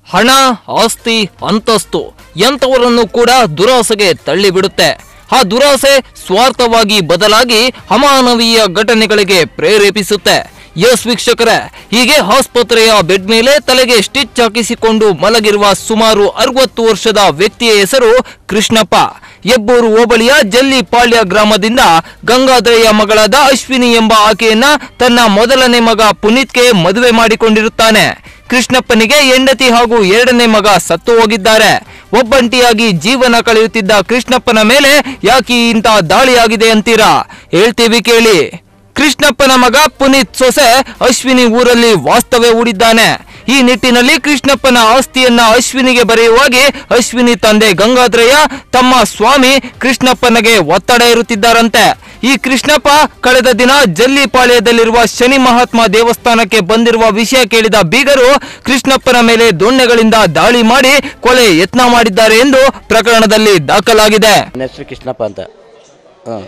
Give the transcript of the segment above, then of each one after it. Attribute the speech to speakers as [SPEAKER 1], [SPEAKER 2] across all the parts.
[SPEAKER 1] ಹಣ ಆಸ್ತಿ ಅಂತಸ್ತು ಎಂಥವರನ್ನು ಕೂಡ ದುರಾಸೆಗೆ ತಳ್ಳಿಬಿಡುತ್ತೆ ಆ ದುರಾಸೆ ಸ್ವಾರ್ಥವಾಗಿ ಬದಲಾಗಿ ಅಮಾನವೀಯ ಘಟನೆಗಳಿಗೆ ಪ್ರೇರೇಪಿಸುತ್ತೆ ಎಸ್ ವೀಕ್ಷಕರೇ ಹೀಗೆ ಆಸ್ಪತ್ರೆಯ ಬೆಡ್ ಮೇಲೆ ತಲೆಗೆ ಸ್ಟಿಚ್ ಹಾಕಿಸಿಕೊಂಡು ಮಲಗಿರುವ ಸುಮಾರು ಅರವತ್ತು ವರ್ಷದ ವ್ಯಕ್ತಿಯ ಹೆಸರು ಕೃಷ್ಣಪ್ಪ ಹೆಬ್ಬೂರು ಹೋಬಳಿಯ ಜಲ್ಲಿಪಾಳ್ಯ ಗ್ರಾಮದಿಂದ ಗಂಗಾಧರೆಯ ಮಗಳಾದ ಅಶ್ವಿನಿ ಎಂಬ ಆಕೆಯನ್ನ ತನ್ನ ಮೊದಲನೇ ಮಗ ಪುನೀತ್ಗೆ ಮದುವೆ ಮಾಡಿಕೊಂಡಿರುತ್ತಾನೆ ಕೃಷ್ಣಪ್ಪನಿಗೆ ಹೆಂಡತಿ ಹಾಗೂ ಎರಡನೇ ಮಗ ಸತ್ತು ಹೋಗಿದ್ದಾರೆ ಒಬ್ಬಂಟಿಯಾಗಿ ಜೀವನ ಕಳೆಯುತ್ತಿದ್ದ ಕೃಷ್ಣಪ್ಪನ ಮೇಲೆ ಯಾಕೆ ಇಂಥ ದಾಳಿಯಾಗಿದೆ ಅಂತೀರಾ ಹೇಳ್ತೀವಿ ಕೇಳಿ ಕೃಷ್ಣಪ್ಪನ ಮಗ ಪುನೀತ್ ಸೊಸೆ ಅಶ್ವಿನಿ ಊರಲ್ಲಿ ವಾಸ್ತವ್ಯ ಹೂಡಿದ್ದಾನೆ ಈ ನಿಟ್ಟಿನಲ್ಲಿ ಕೃಷ್ಣಪ್ಪನ ಆಸ್ತಿಯನ್ನ ಅಶ್ವಿನಿಗೆ ಬರೆಯುವಾಗಿ ಅಶ್ವಿನಿ ತಂದೆ ಗಂಗಾಧರಯ್ಯ ತಮ್ಮ ಸ್ವಾಮಿ ಕೃಷ್ಣಪ್ಪನಿಗೆ ಒತ್ತಡ ಇರುತ್ತಿದ್ದಾರಂತೆ ಈ ಕೃಷ್ಣಪ್ಪ ಕಳೆದ ದಿನ ಜಲ್ಲಿಪಾಳ್ಯದಲ್ಲಿರುವ ಶನಿ ಮಹಾತ್ಮ ದೇವಸ್ಥಾನಕ್ಕೆ ಬಂದಿರುವ ವಿಷಯ ಕೇಳಿದ ಬೀಗರು ಕೃಷ್ಣಪ್ಪನ ಮೇಲೆ ದೊಣ್ಣೆಗಳಿಂದ ದಾಳಿ ಮಾಡಿ ಕೊಲೆ ಯತ್ನ ಮಾಡಿದ್ದಾರೆ ಎಂದು ಪ್ರಕರಣದಲ್ಲಿ ದಾಖಲಾಗಿದೆ
[SPEAKER 2] ನನ್ನ ಹೆಸರು ಕೃಷ್ಣಪ್ಪ ಅಂತ ಹಾಂ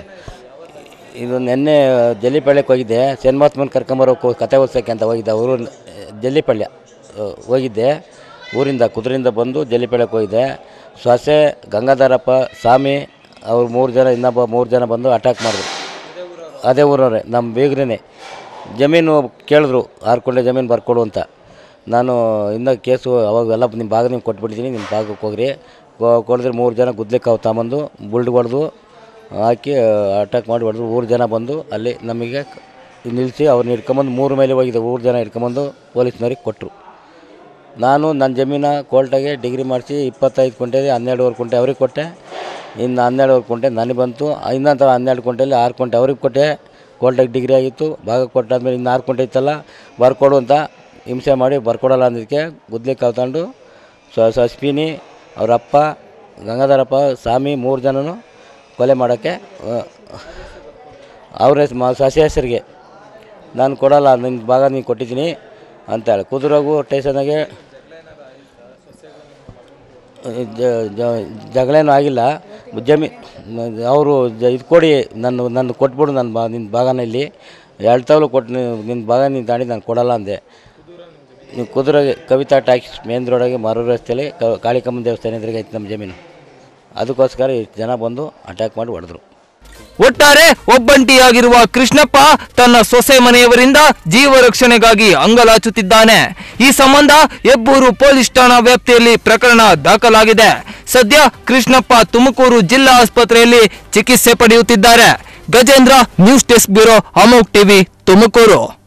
[SPEAKER 2] ಇದು ನಿನ್ನೆ ಜಲ್ಲಿಪಳ್ಯಕ್ಕೆ ಹೋಗಿದ್ದೆ ಶನ್ಮಾತ್ಮನ ಕರ್ಕೊಂಬರೋಕೆ ಕತೆ ಓದ್ಸೋಕ್ಕೆ ಅಂತ ಹೋಗಿದ್ದೆ ಊರು ಜಲ್ಲಿಪಳ್ಯ ಆ, ಹೋಗಿದ್ದೆ ಊರಿಂದ ಕುದುರೆಯಿಂದ ಬಂದು ಜಲ್ಲಿಪಳ್ಯಕ್ಕೆ ಹೋಗಿದ್ದೆ ಸೊಸೆ ಗಂಗಾಧರಪ್ಪ ಸ್ವಾಮಿ ಅವ್ರು ಮೂರು ಜನ ಇನ್ನೊಬ್ಬ ಮೂರು ಜನ ಬಂದು ಅಟ್ಯಾಕ್ ಮಾಡಿದ್ರು ಅದೇ ಊರವ್ರೆ ನಮ್ಮ ಬೀಗ್ರೇ ಜಮೀನು ಕೇಳಿದ್ರು ಆರು ಕೊಂಡೆ ಜಮೀನು ಬರ್ಕೊಡು ಅಂತ ನಾನು ಇನ್ನೂ ಕೇಸು ಅವಾಗೆಲ್ಲ ನಿಮ್ಮ ಭಾಗ ನಿಮ್ಗೆ ಕೊಟ್ಬಿಟ್ಟಿದ್ದೀನಿ ನಿಮ್ಮ ಭಾಗಕ್ಕೆ ಹೋಗ್ರಿ ಕೊ- ಕೊಡಿದ್ರೆ ಮೂರು ಜನ ಗುದ್ಲಿಕ್ಕೆ ಅವು ತಗೊಂಬಂದು ಬುಲ್ಡ್ ಹೊಡೆದು ಹಾಕಿ ಅಟ್ಯಾಕ್ ಮಾಡಿ ಹೊಡೆದ್ರು ಮೂರು ಜನ ಬಂದು ಅಲ್ಲಿ ನಮಗೆ ನಿಲ್ಲಿಸಿ ಅವ್ರನ್ನ ಹಿಡ್ಕೊಂಬಂದು ಮೂರು ಮೇಲೆ ಹೋಗಿದೆ ಮೂರು ಜನ ಹಿಡ್ಕೊಂಬಂದು ಪೊಲೀಸ್ನವ್ರಿಗೆ ಕೊಟ್ಟರು ನಾನು ನನ್ನ ಜಮೀನ ಕೋರ್ಟಾಗೆ ಡಿಗ್ರಿ ಮಾಡಿಸಿ ಇಪ್ಪತ್ತೈದು ಕುಂಟೆ ಹನ್ನೆರಡುವರೆ ಕುಂಟೆ ಅವ್ರಿಗೆ ಕೊಟ್ಟೆ ಇನ್ನು ಹನ್ನೆರಡುವರೆ ಕುಂಟೆ ನನಗೆ ಬಂತು ಇನ್ನೊಂದು ಹನ್ನೆರಡು ಕುಂಟೆಯಲ್ಲಿ ಆರು ಕುಂಟೆ ಅವ್ರಿಗೆ ಕೊಟ್ಟೆ ಕೋರ್ಟಾಗೆ ಡಿಗ್ರಿ ಆಗಿತ್ತು ಭಾಗ ಕೊಟ್ಟಾದ್ಮೇಲೆ ಇನ್ನು ಆರು ಕುಂಟೆ ಇತ್ತಲ್ಲ ಬರ್ಕೊಡು ಅಂತ ಹಿಂಸೆ ಮಾಡಿ ಬರ್ಕೊಡಲ್ಲ ಅಂದಿದ್ದಕ್ಕೆ ಗುದ್ಲಿ ಕಲ್ತ್ಕೊಂಡು ಸ ಸಸ್ಪಿನಿ ಅವರಪ್ಪ ಗಂಗಾಧರಪ್ಪ ಸ್ವಾಮಿ ಮೂರು ಜನನು ಕೊಲೆ ಮಾಡೋಕ್ಕೆ ಅವ್ರ ಹೆಸ್ ಮ ಸಸಿ ಹೆಸರಿಗೆ ನಾನು ಕೊಡಲ್ಲ ನಿನ್ನ ಭಾಗ ನೀನು ಕೊಟ್ಟಿದ್ದೀನಿ ಅಂತೇಳಿ ಕುದುರೆಗೂ ಸ್ಟೇಷನಾಗೆ ಜ- ಜ- ಜಗಳೇನೂ ಆಗಿಲ್ಲ ಜಮೀ ಅವರು ಇದು ಕೊಡಿ ನನ್ನ ನನ್ನ ಕೊಟ್ಬಿಡು ನನ್ನ ಬಾ ನಿನ್ನ ಭಾಗನ ಇಲ್ಲಿ ಎರಡು ತವಲು ಕೊಟ್ಟು ನಿನ್ನ ಭಾಗ ನೀನು ತಾಂಡಿ ನಾನು ಕೊಡಲ್ಲ ಅಂದೆ ನೀವು ಕುದುರೆ ಕವಿತಾ ಟ್ಯಾಕ್ಸ್ ಮೇನ್ ರೋಡಾಗೆ ಮರು ರಸ್ತೆಯಲ್ಲಿ ಕ ಕಾಳಿಕಮ್ಮನ ದೇವಸ್ಥಾನ ಎದುರಿಗೆ ಐತೆ ನಮ್ಮ ಜಮೀನು ಅದಕ್ಕೋಸ್ಕರ ಇಷ್ಟು ಜನ ಬಂದು ಅಟ್ಯಾಕ್ ಮಾಡಿ ಹೊಡೆದ್ರು
[SPEAKER 1] ಒಟ್ಟಾರೆ ಒಬ್ಬಂಟಿಯಾಗಿರುವ ಕೃಷ್ಣಪ್ಪ ತನ್ನ ಸೊಸೆ ಮನೆಯವರಿಂದ ಜೀವ ರಕ್ಷಣೆಗಾಗಿ ಅಂಗಲಾಚುತ್ತಿದ್ದಾನೆ ಈ ಸಂಬಂಧ ಹೆಬ್ಬೂರು ಪೊಲೀಸ್ ಠಾಣಾ ವ್ಯಾಪ್ತಿಯಲ್ಲಿ ಪ್ರಕರಣ ದಾಖಲಾಗಿದೆ ಸದ್ಯ ಕೃಷ್ಣಪ್ಪ ತುಮಕೂರು ಜಿಲ್ಲಾ ಆಸ್ಪತ್ರೆಯಲ್ಲಿ ಚಿಕಿತ್ಸೆ ಪಡೆಯುತ್ತಿದ್ದಾರೆ ಗಜೇಂದ್ರ ನ್ಯೂಸ್ ಡೆಸ್ಕ್ ಬ್ಯೂರೋ ಅಮೋಕ್ ಟಿವಿ ತುಮಕೂರು